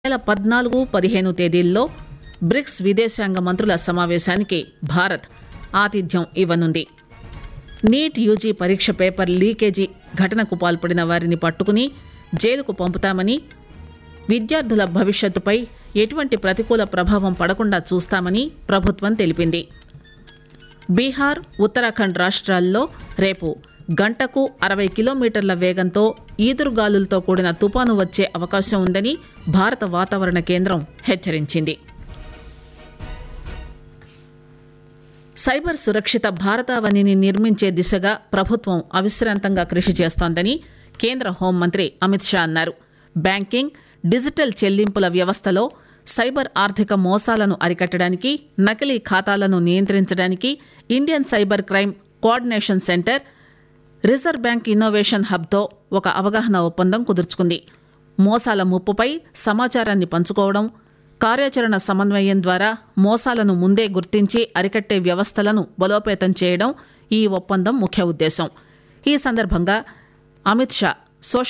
నెల పద్నాలుగు పదిహేను తేదీల్లో బ్రిక్స్ విదేశాంగ మంత్రుల సమావేశానికి భారత్ ఆతిథ్యం ఇవ్వనుంది నీట్ యూజీ పరీక్ష పేపర్ లీకేజీ ఘటనకు పాల్పడిన వారిని పట్టుకుని జైలుకు పంపుతామని విద్యార్థుల భవిష్యత్తుపై ఎటువంటి ప్రతికూల ప్రభావం పడకుండా చూస్తామని ప్రభుత్వం తెలిపింది బీహార్ ఉత్తరాఖండ్ రాష్ట్రాల్లో రేపు గంటకు అరవై కిలోమీటర్ల వేగంతో ఈదురుగాలులతో కూడిన తుపాను వచ్చే అవకాశం ఉందని భారత వాతావరణ కేంద్రం హెచ్చరించింది సైబర్ సురక్షిత భారతావనిని నిర్మించే దిశగా ప్రభుత్వం అవిశ్రాంతంగా కృషి చేస్తోందని కేంద్ర హోంమంత్రి అమిత్ షా అన్నారు బ్యాంకింగ్ డిజిటల్ చెల్లింపుల వ్యవస్థలో సైబర్ ఆర్థిక మోసాలను అరికట్టడానికి నకిలీ ఖాతాలను నియంత్రించడానికి Indian cyber crime coordination centre reserve bank innovation హబ్తో ఒక అవగాహన ఒప్పందం కుదుర్చుకుంది మోసాల ముప్పుపై సమాచారాన్ని పంచుకోవడం కార్యాచరణ సమన్వయం ద్వారా మోసాలను ముందే గుర్తించి అరికట్టే వ్యవస్థలను బలోపేతం చేయడం ఈ ఒప్పందం ముఖ్య ఉద్దేశం ఈ సందర్భంగా అమిత్ షా